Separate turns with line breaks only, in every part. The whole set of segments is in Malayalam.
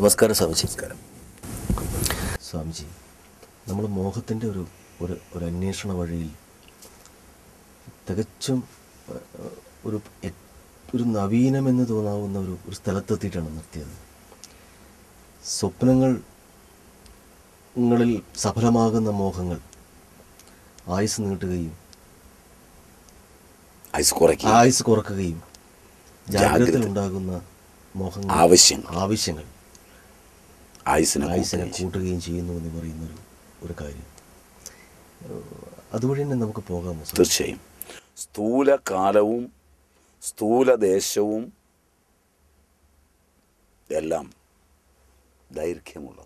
നമസ്കാരം സ്വാമിജി നമസ്കാരം സ്വാമിജി നമ്മൾ മോഹത്തിൻ്റെ ഒരു ഒരു ഒരു അന്വേഷണ വഴിയിൽ തികച്ചും ഏഹ്, ഒരു എ- ഒരു നവീനമെന്ന് തോന്നാവുന്ന ഒരു ഒരു സ്ഥലത്തെത്തിയിട്ടാണ് നിർത്തിയത് സ്വപ്നങ്ങൾ ങ്ങളിൽ സഫലമാകുന്ന മോഹങ്ങൾ ആയുസ് നീട്ടുകയും
ഐസ് കുറയ്ക്കുക
ആയുസ് കുറക്കുകയും ജാഗ്രതയിൽ ഉണ്ടാകുന്ന മോഹങ്ങൾ
ആവശ്യങ്ങൾ
ആവശ്യങ്ങൾ
ആയുസിനെ
ആയുസിനെ
കൂട്ടുകയും ചെയ്യും.
കൂട്ടുകയും ചെയ്യുന്നു എന്ന് പറയുന്നൊരു ഒരു കാര്യം ഏഹ് അതുവഴി തന്നെ നമുക്ക് പോകാമോ സാർ?
തീർച്ചയായും സ്ഥൂല കാലവും സ്ഥൂല ദേശവും എല്ലാം ദൈർഘ്യമുള്ളതാണ്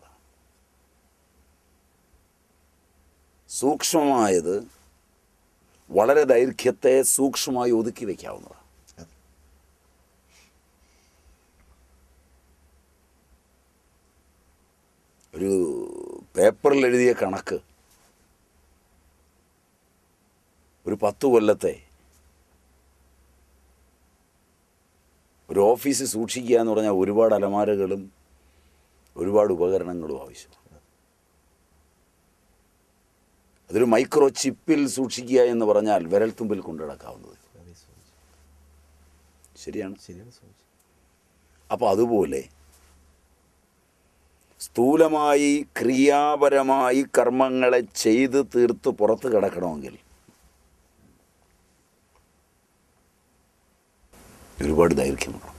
സൂക്ഷ്മമായത് വളരെ ദൈർഘ്യത്തെ സൂക്ഷ്മമായി ഒതുക്കി വയ്ക്കാവുന്നതാണ് ഒരു പേപ്പറിൽ എഴുതിയ കണക്ക് ഒരു പത്ത് കൊല്ലത്തെ ഒരു ഓഫീസിൽ സൂക്ഷിക്കുക എന്ന് പറഞ്ഞാൽ ഒരുപാട് അലമാരകളും ഒരുപാട് ഉപകരണങ്ങളും ആവശ്യമാണ് അതൊരു മൈക്രോ ചിപ്പിൽ സൂക്ഷിക്കുക എന്ന് പറഞ്ഞാൽ വിരൽത്തുമ്പിൽ കൊണ്ടു നടക്കാവുന്നത്
അതെ സ്വാമിജി.
ശരിയാണ്
ശരിയാണ് സ്വാമിജി
അപ്പോൾ അതുപോലെ സ്ഥൂലമായി ക്രിയാപരമായി കർമ്മങ്ങളെ ചെയ്ത് തീർത്ത് പുറത്ത് കിടക്കണമെങ്കിൽ ഒരുപാട് ദൈർഘ്യമാണ്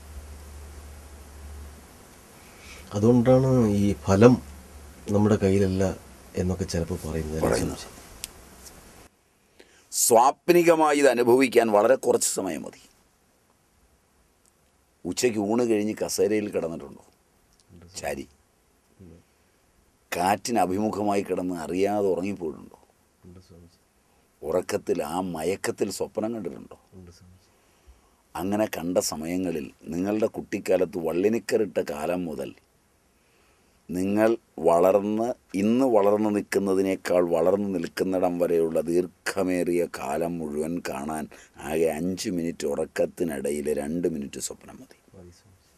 അതുകൊണ്ടാണ് ഈ ഫലം നമ്മുടെ കയ്യിലല്ല എന്നൊക്കെ ചിലപ്പോൾ പറയുന്നത് അല്ലേ
പറയുന്നത്.
സ്വാമിജി?
സ്വാപ്നികമായി ഇത് അനുഭവിക്കാൻ വളരെ കുറച്ച് സമയം മതി ഉച്ചയ്ക്ക് ഊണ് കഴിഞ്ഞ് കസേരയിൽ കിടന്നിട്ടുണ്ടോ ചാരി കാറ്റിന് അഭിമുഖമായി കിടന്ന് അറിയാതെ ഉറങ്ങിപ്പോയിട്ടുണ്ടോ
ഉണ്ട് സ്വാമിജി
ഉറക്കത്തിൽ ആ മയക്കത്തിൽ സ്വപ്നം കണ്ടിട്ടുണ്ടോ
ഉണ്ട് സ്വാമിജി
അങ്ങനെ കണ്ട സമയങ്ങളിൽ നിങ്ങളുടെ കുട്ടിക്കാലത്ത് വള്ളിനിക്കറിട്ട കാലം മുതൽ നിങ്ങൾ വളർന്ന് ഇന്ന് വളർന്നു നിൽക്കുന്നതിനേക്കാൾ വളർന്നു നിൽക്കുന്നിടം വരെയുള്ള ദീർഘമേറിയ കാലം മുഴുവൻ കാണാൻ ആകെ അഞ്ച് മിനിറ്റ് ഉറക്കത്തിനിടയിൽ രണ്ട് മിനിറ്റ് സ്വപ്നം മതി
മതി സ്വാമിജി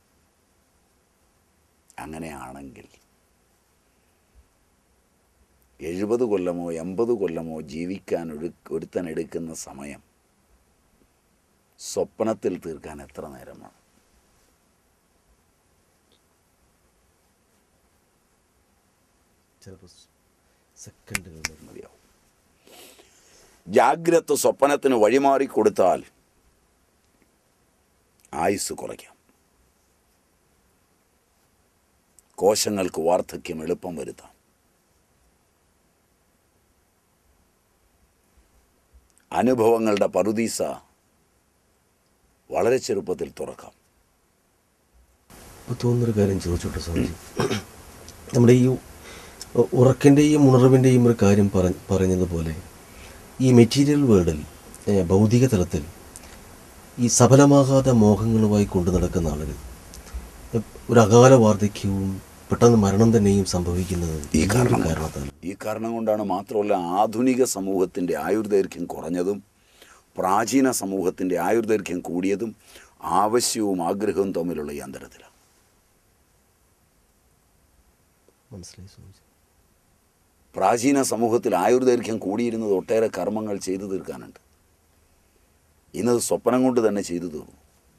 അങ്ങനെയാണെങ്കിൽ എഴുപത് കൊല്ലമോ എൺപത് കൊല്ലമോ ജീവിക്കാൻ ഒരു ഒരുത്തൻ എടുക്കുന്ന സമയം സ്വപ്നത്തിൽ തീർക്കാൻ എത്ര നേരമാണ്
ചിലപ്പോൾ സെക്കൻഡുകൾ മതി
മതിയാവും ജാഗ്രത സ്വപ്നത്തിന് വഴിമാറി കൊടുത്താൽ ആയുസ് കുറയ്ക്കാം കോശങ്ങൾക്ക് വാർദ്ധക്യം എളുപ്പം വരുത്താം അനുഭവങ്ങളുടെ പറുദീസ വളരെ ചെറുപ്പത്തിൽ തുറക്കാം
ഇപ്പോൾ തോന്നുന്നൊരു കാര്യം ചോദിച്ചോട്ടെ സ്വാമിജി നമ്മുടെ ഈ ഉ- ഉറക്കിൻ്റെയും ഉണർവിൻ്റെയും ഒരു കാര്യം പറ പറഞ്ഞതുപോലെ ഈ മെറ്റീരിയൽ വേൾഡിൽ ഏ, ഭൗതിക തലത്തിൽ ഈ സഫലമാകാത്ത മോഹങ്ങളുമായി കൊണ്ടു നടക്കുന്ന ആളുകൾ എ, ഒരു അകാല വാർദ്ധക്യവും പെട്ടെന്ന് മരണം തന്നെയും സംഭവിക്കുന്നത്
ഈ
ഈ ഒരു
കാരണം
കാരണത്താൽ
ഈ കാരണം കൊണ്ടാണ് മാത്രമല്ല ആധുനിക സമൂഹത്തിൻ്റെ ആയുർദൈർഘ്യം കുറഞ്ഞതും പ്രാചീന സമൂഹത്തിൻ്റെ ആയുർദൈർഘ്യം കൂടിയതും ആവശ്യവും ആഗ്രഹവും തമ്മിലുള്ള ഈ അന്തരത്തിലാണ്
മനസ്സിലായി സ്വാമിജി
പ്രാചീന സമൂഹത്തിൽ ആയുർദൈർഘ്യം കൂടിയിരുന്നത് ഒട്ടേറെ കർമ്മങ്ങൾ ചെയ്തു തീർക്കാനുണ്ട് ഇന്നത് സ്വപ്നം കൊണ്ട് തന്നെ ചെയ്തു തീർന്നു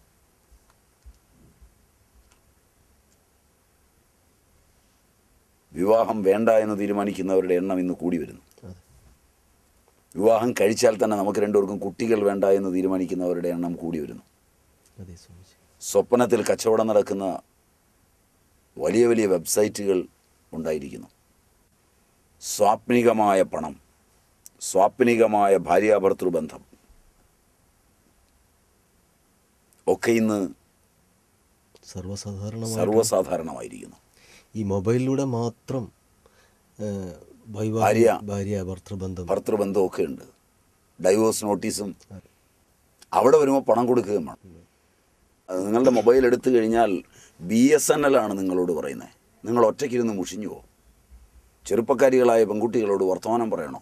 വിവാഹം വേണ്ട എന്ന് തീരുമാനിക്കുന്നവരുടെ എണ്ണം ഇന്ന് കൂടി വരുന്നു
അതെ
വിവാഹം കഴിച്ചാൽ തന്നെ നമുക്ക് രണ്ടുപേർക്കും കുട്ടികൾ വേണ്ട എന്ന് തീരുമാനിക്കുന്നവരുടെ എണ്ണം കൂടി വരുന്നു
അതെ സ്വാമിജി
സ്വപ്നത്തിൽ കച്ചവടം നടക്കുന്ന വലിയ വലിയ വെബ്സൈറ്റുകൾ ഉണ്ടായിരിക്കുന്നു സ്വാപ്നികമായ പണം സ്വാപ്നികമായ ഭാര്യാഭർത്തൃ ബന്ധം ഒക്കെ ഇന്ന്
സർവ്വസാധാരണമായി
സർവ്വസാധാരണമായിരിക്കുന്നു
ഈ മൊബൈലിലൂടെ മാത്രം ഏ, വൈവാഹിക
ഭാര്യ
ഭാര്യ ഭർത്തൃബന്ധം
ഭർത്തൃബന്ധമൊക്കെ ഉണ്ട് ഡൈവോഴ്സ് നോട്ടീസും
അതെ.
അവിടെ വരുമ്പോൾ പണം കൊടുക്കുകയും വേണം അത് നിങ്ങളുടെ മൊബൈൽ എടുത്തു കഴിഞ്ഞാൽ ബി എസ് എൻ എൽ ആണ് നിങ്ങളോട് പറയുന്നത് നിങ്ങൾ ഒറ്റയ്ക്കിരുന്ന് മുഷിഞ്ഞു പോകും ചെറുപ്പക്കാരികളായ പെൺകുട്ടികളോട് വർത്തമാനം പറയണോ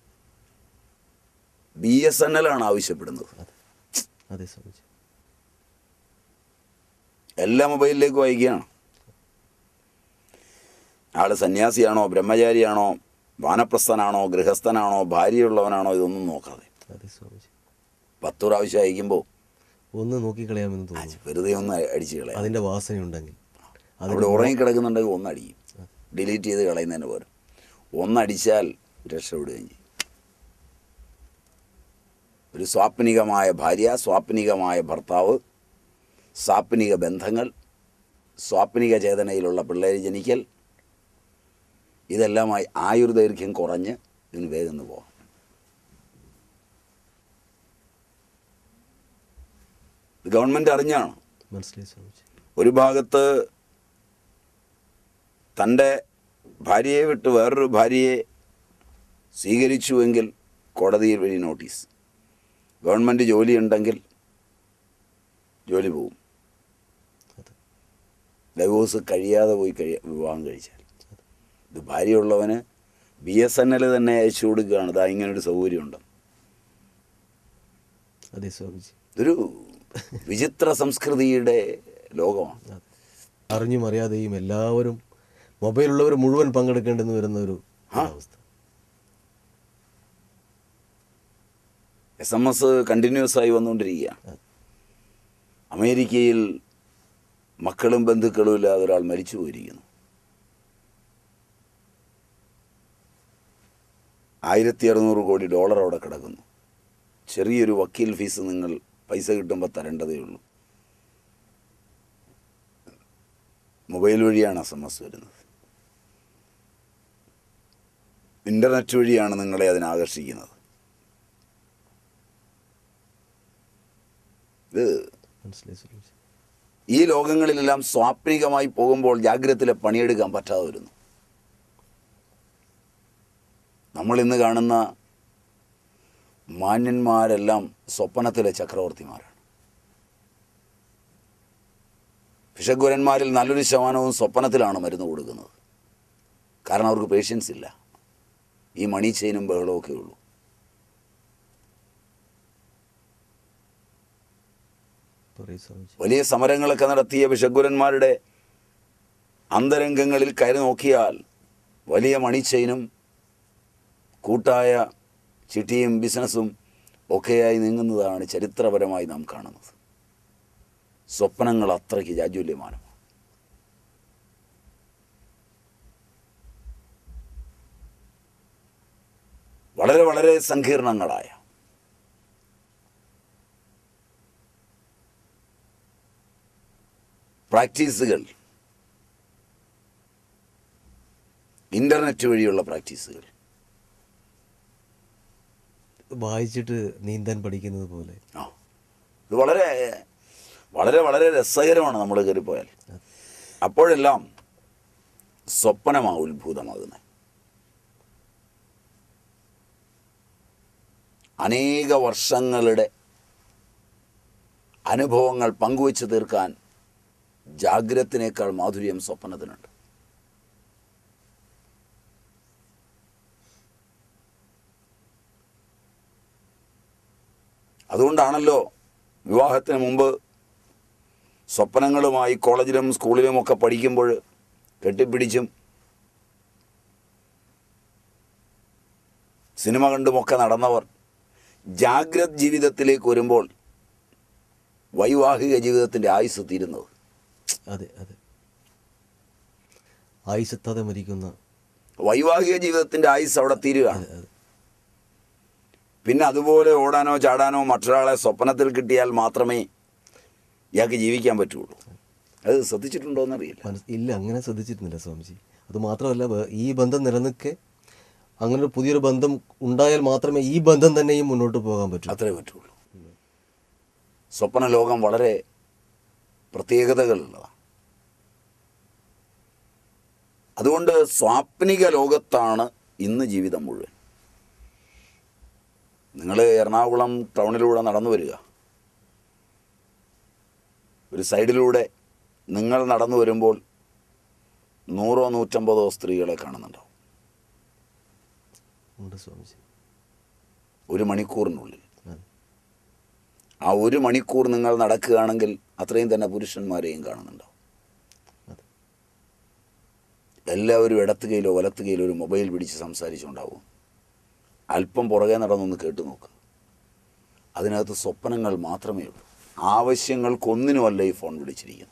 ബി എസ് എൻ എൽ ആണ് ആവശ്യപ്പെടുന്നത്
അതെ അതെ സ്വാമിജി
എല്ലാ മൊബൈലിലേക്ക് വായിക്കുകയാണ് ആൾ സന്യാസിയാണോ ബ്രഹ്മചാരിയാണോ വാനപ്രസ്ഥനാണോ ഗൃഹസ്ഥനാണോ ഭാര്യയുള്ളവനാണോ ഇതൊന്നും നോക്കാതെ
അതെ സ്വാമിജി
പത്ത് പ്രാവശ്യം അയക്കുമ്പോൾ
ഒന്ന് നോക്കിക്കളയാമെന്ന് തോന്നുന്നു
വെറുതെ ഒന്ന് അടിച്ച് കളയാം
അതിൻ്റെ വാസനയുണ്ടെങ്കിൽ
അവിടെ ഉറങ്ങിക്കിടക്കുന്നുണ്ടെങ്കിൽ ഒന്നടിക്കും ഡിലീറ്റ് ചെയ്ത് കളയുന്നതിന് പോലും ഒന്നടിച്ചാൽ രക്ഷപ്പെടുകയും ചെയ്യും ഒരു സ്വാപ്നികമായ ഭാര്യ സ്വാപ്നികമായ ഭർത്താവ് സ്വാപ്നിക ബന്ധങ്ങൾ സ്വാപ്നിക ചേതനയിലുള്ള പിള്ളേർ ജനിക്കൽ ഇതെല്ലാമായി ആയുർദൈർഘ്യം കുറഞ്ഞ് ഇതിന് വേഗം പോകാം ഇത് ഗവൺമെൻറ് അറിഞ്ഞാണ്
മനസ്സിലായി സ്വാമിജി
ഒരു ഭാഗത്ത് തൻ്റെ ഭാര്യയെ വിട്ട് വേറൊരു ഭാര്യയെ സ്വീകരിച്ചുവെങ്കിൽ കോടതിയിൽ വഴി നോട്ടീസ് ഗവൺമെൻറ് ജോലിയുണ്ടെങ്കിൽ ജോലി പോവും
അതെ
ഡൈവോഴ്സ് കഴിയാതെ പോയി കഴിയ വിവാഹം കഴിച്ചാൽ ഇത് ഭാര്യയുള്ളവന് ബി എസ് എൻ എൽ തന്നെ അയച്ചു കൊടുക്കുകയാണ് ഇതാ ഇങ്ങനൊരു സൗകര്യമുണ്ട്
അതെ സ്വാമിജി
ഇതൊരു വിചിത്ര സംസ്കൃതിയുടെ ലോകമാണ്
അതെ അറിഞ്ഞും അറിയാതെയും എല്ലാവരും മൊബൈലുള്ളവർ മുഴുവൻ പങ്കെടുക്കേണ്ടെന്ന് വരുന്ന ഒരു അവസ്ഥ
എസ് എം എസ് കണ്ടിന്യൂസ് ആയി വന്നുകൊണ്ടിരിക്കുകയാണ്
അതെ.
അമേരിക്കയിൽ മക്കളും ബന്ധുക്കളും ഇല്ലാതെ ഒരാൾ മരിച്ചു പോയിരിക്കുന്നു ആയിരത്തി അറുന്നൂറ് കോടി ഡോളർ അവിടെ കിടക്കുന്നു ചെറിയൊരു വക്കീൽ ഫീസ് നിങ്ങൾ പൈസ കിട്ടുമ്പോൾ തരേണ്ടതേ ഉള്ളൂ മൊബൈൽ വഴിയാണ് എസ് എം എസ് വരുന്നത് ഇൻ്റർനെറ്റ് വഴിയാണ് നിങ്ങളെ അതിനെ ആകർഷിക്കുന്നത് ഇത്
മനസ്സിലായി സ്വാമിജി
ഈ ലോകങ്ങളിലെല്ലാം സ്വാപ്നികമായി പോകുമ്പോൾ ജാഗ്രതയിലെ പണിയെടുക്കാൻ പറ്റാതെ വരുന്നു നമ്മൾ ഇന്ന് കാണുന്ന മാന്യന്മാരെല്ലാം സ്വപ്നത്തിലെ ചക്രവർത്തിമാരാണ് ഭിഷഗ്വരന്മാരിൽ നല്ലൊരു ശതമാനവും സ്വപ്നത്തിലാണ് മരുന്ന് കൊടുക്കുന്നത് കാരണം അവർക്ക് പേഷ്യൻസ് ഇല്ല ഈ മണി ചെയിനും ബഹളവും ഒക്കെ ഉള്ളൂ
പറയൂ സ്വാമിജി
വലിയ സമരങ്ങളൊക്കെ നടത്തിയ വിഷഗുരന്മാരുടെ അന്തരംഗങ്ങളിൽ കയറി നോക്കിയാൽ വലിയ മണിച്ചെയിനും കൂട്ടായ ചിട്ടിയും ബിസിനസ്സും ഒക്കെയായി നീങ്ങുന്നതാണ് ചരിത്രപരമായി നാം കാണുന്നത് സ്വപ്നങ്ങൾ അത്രയ്ക്ക് ജാജ്വല്യമാനമാണ് വളരെ വളരെ സങ്കീർണങ്ങളായ പ്രാക്ടീസുകൾ ഇൻ്റർനെറ്റ് വഴിയുള്ള പ്രാക്ടീസുകൾ
വായിച്ചിട്ട് നീന്താൻ പഠിക്കുന്നത് പോലെ
ആ ഇത് വളരെ വളരെ വളരെ രസകരമാണ് നമ്മൾ കയറിപ്പോയാൽ അപ്പോഴെല്ലാം സ്വപ്നമാ ഉത്ഭൂതമാകുന്നത് അനേക വർഷങ്ങളുടെ അനുഭവങ്ങൾ പങ്കുവച്ച് തീർക്കാൻ ജാഗ്രത്തിനേക്കാൾ മാധുര്യം സ്വപ്നത്തിനുണ്ട് അതുകൊണ്ടാണല്ലോ വിവാഹത്തിന് മുമ്പ് സ്വപ്നങ്ങളുമായി കോളേജിലും സ്കൂളിലും ഒക്കെ പഠിക്കുമ്പോൾ കെട്ടിപ്പിടിച്ചും സിനിമ കണ്ടുമൊക്കെ നടന്നവർ ജാഗ്രത് ജീവിതത്തിലേക്ക് വരുമ്പോൾ വൈവാഹിക ജീവിതത്തിൻ്റെ ആയുസ് തീരുന്നത്
അതെ അതെ ആയിസത്താതെ മരിക്കുന്ന
വൈവാഹിക ജീവിതത്തിൻ്റെ ആയുസ് അവിടെ തീരുകയാണ്
അതെ അതെ
പിന്നെ അതുപോലെ ഓടാനോ ചാടാനോ മറ്റൊരാളെ സ്വപ്നത്തിൽ കിട്ടിയാൽ മാത്രമേ ഇയാൾക്ക് ജീവിക്കാൻ പറ്റുള്ളൂ അത് ശ്രദ്ധിച്ചിട്ടുണ്ടോ എന്നറിയില്ല
മനസ് ഇല്ല അങ്ങനെ ശ്രദ്ധിച്ചിരുന്നില്ല സ്വാമിജി അത് മാത്രമല്ല വേ- ഈ ബന്ധം നിലനിൽക്കെ അങ്ങനെ ഒരു പുതിയൊരു ബന്ധം ഉണ്ടായാൽ മാത്രമേ ഈ ബന്ധം തന്നെയും മുന്നോട്ട് പോകാൻ പറ്റൂ
അത്രേ പറ്റുള്ളൂ സ്വപ്ന ലോകം വളരെ പ്രത്യേകതകളുള്ളതാണ് അതുകൊണ്ട് സ്വാപ്നിക ലോകത്താണ് ഇന്ന് ജീവിതം മുഴുവൻ നിങ്ങൾ എറണാകുളം ടൗണിലൂടെ നടന്നു വരിക ഒരു സൈഡിലൂടെ നിങ്ങൾ നടന്നു വരുമ്പോൾ നൂറോ നൂറ്റമ്പതോ സ്ത്രീകളെ കാണുന്നുണ്ടാവും
ഉണ്ട് സ്വാമിജി
ഒരു മണിക്കൂറിനുള്ളിൽ
അതെ
ആ ഒരു മണിക്കൂർ നിങ്ങൾ നടക്കുകയാണെങ്കിൽ അത്രയും തന്നെ പുരുഷന്മാരെയും കാണുന്നുണ്ടാവും
അതെ
എല്ലാവരും ഇടത്ത് കയ്യിലോ വലത്ത് കയ്യിലോ ഒരു മൊബൈൽ പിടിച്ച് സംസാരിച്ചുണ്ടാവും അല്പം പുറകെ നടന്നൊന്ന് കേട്ടു നോക്കുക അതിനകത്ത് സ്വപ്നങ്ങൾ മാത്രമേ ഉള്ളൂ ആവശ്യങ്ങൾക്കൊന്നിനുമല്ല ഈ ഫോൺ വിളിച്ചിരിക്കുന്നത്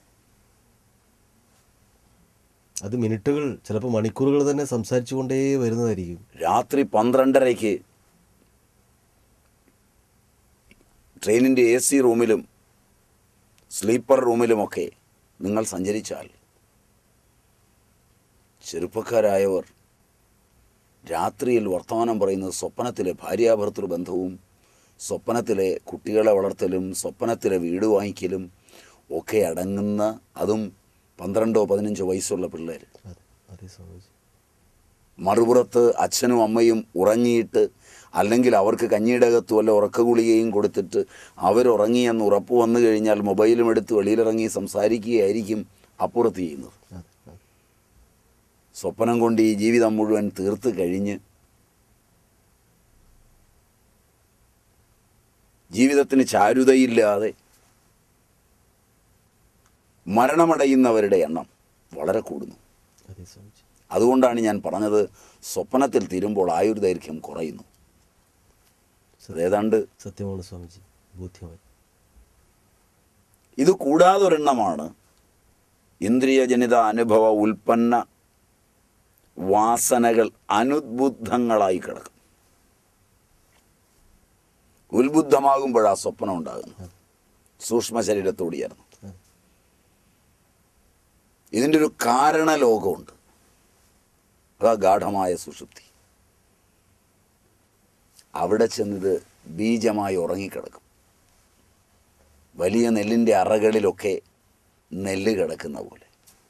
അത് മിനിറ്റുകൾ ചിലപ്പോൾ മണിക്കൂറുകൾ തന്നെ സംസാരിച്ചുകൊണ്ടേ വരുന്നതായിരിക്കും
രാത്രി പന്ത്രണ്ടരയ്ക്ക് ട്രെയിനിൻ്റെ എ സി റൂമിലും സ്ലീപ്പർ റൂമിലുമൊക്കെ നിങ്ങൾ സഞ്ചരിച്ചാൽ ചെറുപ്പക്കാരായവർ രാത്രിയിൽ വർത്തമാനം പറയുന്നത് സ്വപ്നത്തിലെ ഭാര്യാഭർത്തൃ ബന്ധവും സ്വപ്നത്തിലെ കുട്ടികളെ വളർത്തലും സ്വപ്നത്തിലെ വീട് വാങ്ങിക്കലും ഒക്കെ അടങ്ങുന്ന അതും പന്ത്രണ്ടോ പതിനഞ്ചോ വയസ്സുള്ള പിള്ളേർ
അതെ അതെ സ്വാമിജി
മറുപുറത്ത് അച്ഛനും അമ്മയും ഉറങ്ങിയിട്ട് അല്ലെങ്കിൽ അവർക്ക് കഞ്ഞിയുടെ അകത്ത് വല്ല ഉറക്ക ഗുളികയും കൊടുത്തിട്ട് അവരുറങ്ങിയെന്ന് ഉറപ്പ് വന്നു കഴിഞ്ഞാൽ മൊബൈലും എടുത്ത് വെളിയിലിറങ്ങി സംസാരിക്കുകയായിരിക്കും അപ്പുറത്ത് ചെയ്യുന്നത്
അതെ അതെ
സ്വപ്നം കൊണ്ട് ഈ ജീവിതം മുഴുവൻ തീർത്ത് കഴിഞ്ഞ് ജീവിതത്തിന് ചാരുതയില്ലാതെ മരണമടയുന്നവരുടെ എണ്ണം വളരെ കൂടുന്നു
അതെ സ്വാമിജി
അതുകൊണ്ടാണ് ഞാൻ പറഞ്ഞത് സ്വപ്നത്തിൽ തീരുമ്പോൾ ആയുർദൈർഘ്യം കുറയുന്നു അത് ഏതാണ്ട്
സത്യമാണ് സ്വാമിജി ബോധ്യമായി
ഇത് കൂടാതൊരെണ്ണമാണ് ഇന്ദ്രിയജനിത അനുഭവ ഉൽപ്പന്ന വാസനകൾ അനുദ്ബുദ്ധങ്ങളായി കിടക്കും ഉത്ബുദ്ധമാകുമ്പോഴാ സ്വപ്നം ഉണ്ടാകുന്നത് സൂക്ഷ്മ ശരീരത്തോട് ചേർന്ന്
അതെ
ഇതിൻ്റെ ഒരു കാരണലോകമുണ്ട് അതാ ഗാഠമായ സുഷുപ്തി അവിടെ ചെന്നിത് ബീജമായി ഉറങ്ങിക്കിടക്കും വലിയ നെല്ലിൻ്റെ അറകളിലൊക്കെ നെല്ല് കിടക്കുന്ന പോലെ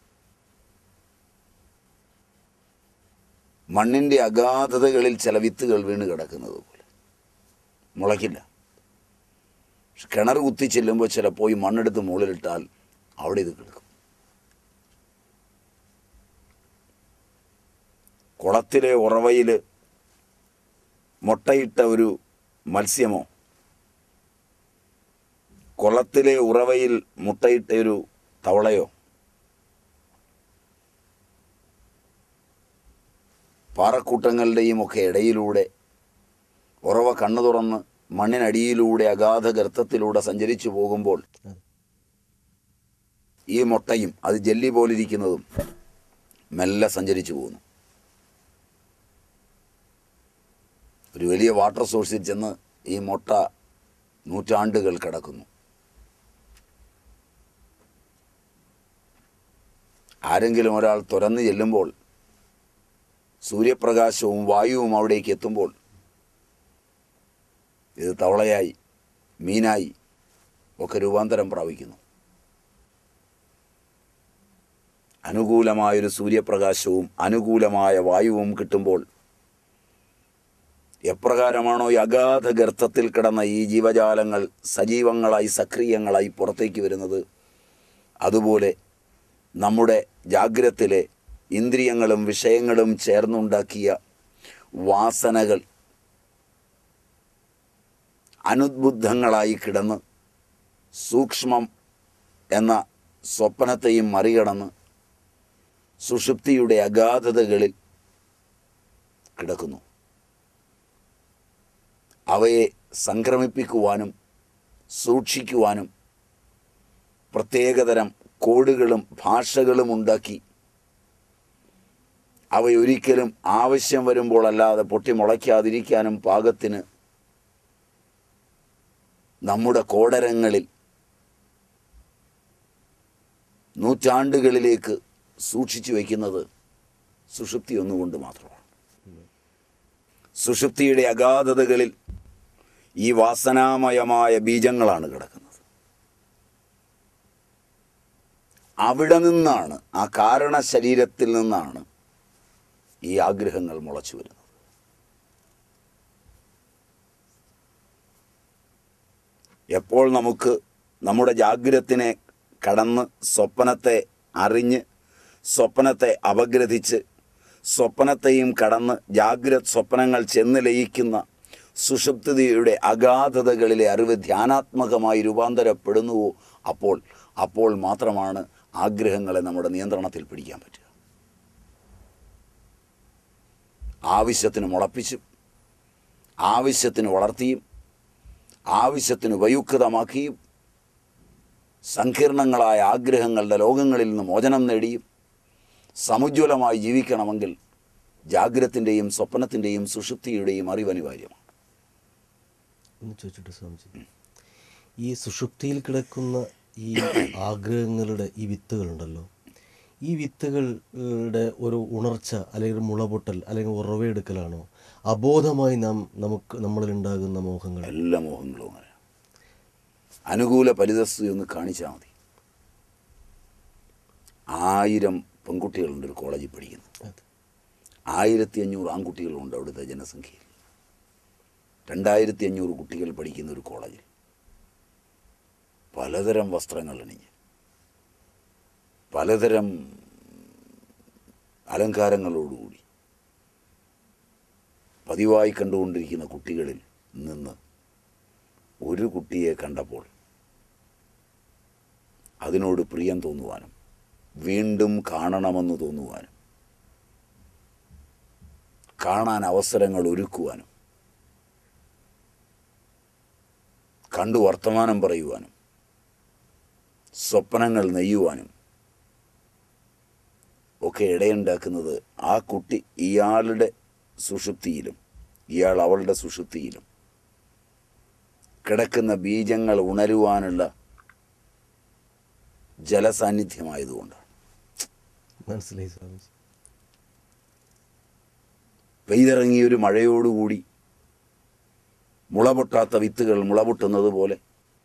മണ്ണിൻ്റെ അഗാധതകളിൽ ചില വിത്തുകൾ വീണ് കിടക്കുന്നത് പോലെ മുളയ്ക്കില്ല പക്ഷെ കിണർ കുത്തി ചെല്ലുമ്പോൾ ചിലപ്പോൾ ഈ മണ്ണെടുത്ത് മുകളിലിട്ടാൽ അവിടെ ഇത് കിടക്കും കുളത്തിലെ ഉറവയിൽ മുട്ടയിട്ട ഒരു മത്സ്യമോ കുളത്തിലെ ഉറവയിൽ മുട്ടയിട്ട ഒരു തവളയോ പാറക്കൂട്ടങ്ങളുടെയും ഒക്കെ ഇടയിലൂടെ ഉറവ കണ്ണു തുറന്ന് മണ്ണിനടിയിലൂടെ അഗാധ ഗർത്തത്തിലൂടെ സഞ്ചരിച്ചു പോകുമ്പോൾ
അതെ
ഈ മുട്ടയും അത് ജെല്ലി പോലിരിക്കുന്നതും മെല്ലെ സഞ്ചരിച്ചു പോകുന്നു ഒരു വലിയ വാട്ടർ സോഴ്സിൽ ചെന്ന് ഈ മുട്ട നൂറ്റാണ്ടുകൾ കിടക്കുന്നു ആരെങ്കിലും ഒരാൾ തുറന്നു ചെല്ലുമ്പോൾ സൂര്യപ്രകാശവും വായുവും അവിടേക്ക് എത്തുമ്പോൾ ഇത് തവളയായി മീനായി ഒക്കെ രൂപാന്തരം പ്രാപിക്കുന്നു അനുകൂലമായൊരു സൂര്യപ്രകാശവും അനുകൂലമായ വായുവും കിട്ടുമ്പോൾ എപ്രകാരമാണോ ഈ അഗാധ ഗർത്തത്തിൽ കിടന്ന ഈ ജീവജാലങ്ങൾ സജീവങ്ങളായി സക്രിയങ്ങളായി പുറത്തേക്ക് വരുന്നത് അതുപോലെ നമ്മുടെ ജാഗ്രത്തിലെ ഇന്ദ്രിയങ്ങളും വിഷയങ്ങളും ചേർന്നുണ്ടാക്കിയ വാസനകൾ അനുദ്ബുദ്ധങ്ങളായി കിടന്ന് സൂക്ഷ്മം എന്ന സ്വപ്നത്തെയും മറികടന്ന് സുഷുപ്തിയുടെ അഗാധതകളിൽ കിടക്കുന്നു അവയെ സംക്രമിപ്പിക്കുവാനും സൂക്ഷിക്കുവാനും പ്രത്യേകതരം കോഡുകളും ഭാഷകളും ഉണ്ടാക്കി അവയൊരിക്കലും ആവശ്യം വരുമ്പോൾ അല്ലാതെ പൊട്ടിമുളയ്ക്കാതിരിക്കാനും പാകത്തിന് നമ്മുടെ കോടരങ്ങളിൽ നൂറ്റാണ്ടുകളിലേക്ക് സൂക്ഷിച്ചു വയ്ക്കുന്നത് സുഷുപ്തി ഒന്നുകൊണ്ട് മാത്രമാണ് സുഷുപ്തിയുടെ അഗാധതകളിൽ ഈ വാസനാമയമായ ബീജങ്ങളാണ് കിടക്കുന്നത് അവിടെ നിന്നാണ് ആ കാരണ ശരീരത്തിൽ നിന്നാണ് ഈ ആഗ്രഹങ്ങൾ മുളച്ചു വരുന്നത് എപ്പോൾ നമുക്ക് നമ്മുടെ ജാഗ്രത്തിനെ കടന്ന് സ്വപ്നത്തെ അറിഞ്ഞ് സ്വപ്നത്തെ അപഗ്രഥിച്ച് സ്വപ്നത്തെയും കടന്ന് ജാഗ്രത് സ്വപ്നങ്ങൾ ചെന്ന് ലയിക്കുന്ന സുഷുപ്തിയുടെ അഗാധതകളിലെ അറിവ് ധ്യാനാത്മകമായി രൂപാന്തരപ്പെടുന്നുവോ അപ്പോൾ അപ്പോൾ മാത്രമാണ് ആഗ്രഹങ്ങളെ നമ്മുടെ നിയന്ത്രണത്തിൽ പിടിക്കാൻ പറ്റുക ആവശ്യത്തിന് മുളപ്പിച്ചും ആവശ്യത്തിന് വളർത്തിയും ആവശ്യത്തിന് ഉപയുക്തമാക്കിയും സങ്കീർണങ്ങളായ ആഗ്രഹങ്ങളുടെ ലോകങ്ങളിൽ നിന്ന് മോചനം നേടിയും സമുജ്വലമായി ജീവിക്കണമെങ്കിൽ ജാഗ്രത്തിൻ്റെയും സ്വപ്നത്തിൻ്റെയും സുഷുപ്തിയുടെയും അറിവ് അനിവാര്യമാണ്
ഒന്ന് ചോദിച്ചിട്ട് സ്വാമിജി ഈ സുഷുപ്തിയിൽ കിടക്കുന്ന ഈ ആഗ്രഹങ്ങളുടെ ഈ വിത്തുകളുണ്ടല്ലോ ഈ വിത്തുകളുടെ ഒരു ഉണർച്ച അല്ലെങ്കിൽ ഒരു മുളപൊട്ടൽ അല്ലെങ്കിൽ ഉറവയെടുക്കലാണോ അബോധമായി നാം നമുക്ക് നമ്മളിൽ ഉണ്ടാകുന്ന മോഹങ്ങൾ
എല്ലാ മോഹങ്ങളും അങ്ങനെ അനുകൂല പരിതസ്ഥിതി ഒന്ന് കാണിച്ചാൽ മതി ആയിരം പെൺകുട്ടികളുണ്ട് ഒരു കോളേജിൽ പഠിക്കുന്നു
അതെ.
ആയിരത്തി അഞ്ഞൂറ് ആൺകുട്ടികളുണ്ട് അവിടുത്തെ ജനസംഖ്യയിൽ രണ്ടായിരത്തി അഞ്ഞൂറ് കുട്ടികൾ പഠിക്കുന്ന ഒരു കോളേജിൽ പലതരം വസ്ത്രങ്ങൾ അണിഞ്ഞ് പലതരം അലങ്കാരങ്ങളോടുകൂടി പതിവായി കണ്ടുകൊണ്ടിരിക്കുന്ന കുട്ടികളിൽ നിന്ന് ഒരു കുട്ടിയെ കണ്ടപ്പോൾ അതിനോട് പ്രിയം തോന്നുവാനും വീണ്ടും കാണണമെന്ന് തോന്നുവാനും കാണാൻ അവസരങ്ങൾ ഒരുക്കുവാനും കണ്ടു വർത്തമാനം പറയുവാനും സ്വപ്നങ്ങൾ നെയ്യുവാനും ഒക്കെ ഇടയുണ്ടാക്കുന്നത് ആ കുട്ടി ഇയാളുടെ സുഷുപ്തിയിലും ഇയാൾ അവളുടെ സുഷുപ്തിയിലും കിടക്കുന്ന ബീജങ്ങൾ ഉണരുവാനുള്ള ജലസാന്നിധ്യമായതുകൊണ്ടാണ്
മനസ്സിലായി സ്വാമിജി
പെയ്തിറങ്ങിയ ഒരു മഴയോടുകൂടി മുളപൊട്ടാത്ത വിത്തുകൾ മുളപൊട്ടുന്നത് പോലെ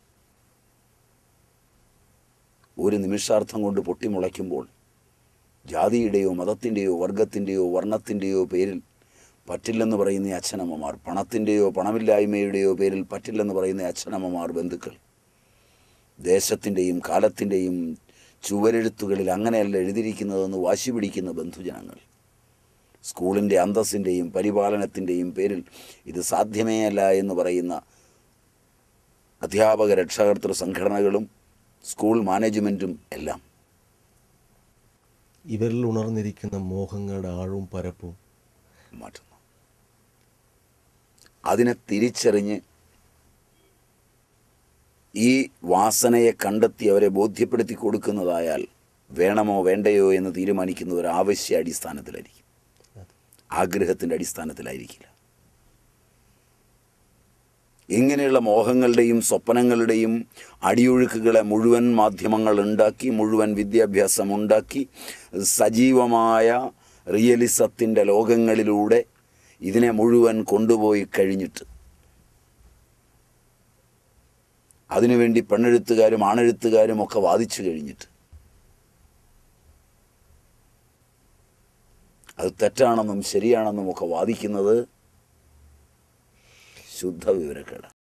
ഒരു നിമിഷാർത്ഥം കൊണ്ട് പൊട്ടിമുളയ്ക്കുമ്പോൾ ജാതിയുടെയോ മതത്തിൻ്റെയോ വർഗത്തിൻ്റെയോ വർണ്ണത്തിൻ്റെയോ പേരിൽ പറ്റില്ലെന്ന് പറയുന്ന അച്ഛനമ്മമാർ പണത്തിൻ്റെയോ പണമില്ലായ്മയുടെയോ പേരിൽ പറ്റില്ലെന്ന് പറയുന്ന അച്ഛനമ്മമാർ ബന്ധുക്കൾ ദേശത്തിൻ്റെയും കാലത്തിൻ്റെയും ചുവരെഴുത്തുകളിൽ അങ്ങനെയല്ല എഴുതിയിരിക്കുന്നതെന്ന് വാശി പിടിക്കുന്ന ബന്ധുജനങ്ങൾ സ്കൂളിൻ്റെ അന്തസ്സിൻ്റെയും പരിപാലനത്തിൻ്റെയും പേരിൽ ഇത് സാധ്യമേ അല്ല എന്ന് പറയുന്ന അധ്യാപക രക്ഷാകർതൃ സംഘടനകളും സ്കൂൾ മാനേജ്മെൻറ്റും എല്ലാം
ഇവരിൽ ഉണർന്നിരിക്കുന്ന മോഹങ്ങളുടെ ആഴവും പരപ്പും
മാറ്റുന്നു അതിനെ തിരിച്ചറിഞ്ഞ് ഈ വാസനയെ കണ്ടെത്തി അവരെ ബോധ്യപ്പെടുത്തി കൊടുക്കുന്നതായാൽ വേണമോ വേണ്ടയോ എന്ന് തീരുമാനിക്കുന്നത് ഒരു ആവശ്യ അടിസ്ഥാനത്തിലായിരിക്കും
അതെ.
ആഗ്രഹത്തിൻ്റെ അടിസ്ഥാനത്തിലായിരിക്കില്ല ഇങ്ങനെയുള്ള മോഹങ്ങളുടെയും സ്വപ്നങ്ങളുടെയും അടിയൊഴുക്കുകളെ മുഴുവൻ മാധ്യമങ്ങൾ ഉണ്ടാക്കി മുഴുവൻ വിദ്യാഭ്യാസം ഉണ്ടാക്കി സജീവമായ റിയലിസത്തിൻ്റെ ലോകങ്ങളിലൂടെ ഇതിനെ മുഴുവൻ കൊണ്ടുപോയി കഴിഞ്ഞിട്ട് അതിനുവേണ്ടി പെണ്ണെഴുത്തുകാരും ആണെഴുത്തുകാരും ഒക്കെ വാദിച്ചു കഴിഞ്ഞിട്ട് അത് തെറ്റാണെന്നും ശരിയാണെന്നും ഒക്കെ വാദിക്കുന്നത് ശുദ്ധ വിവരക്കേടാണ്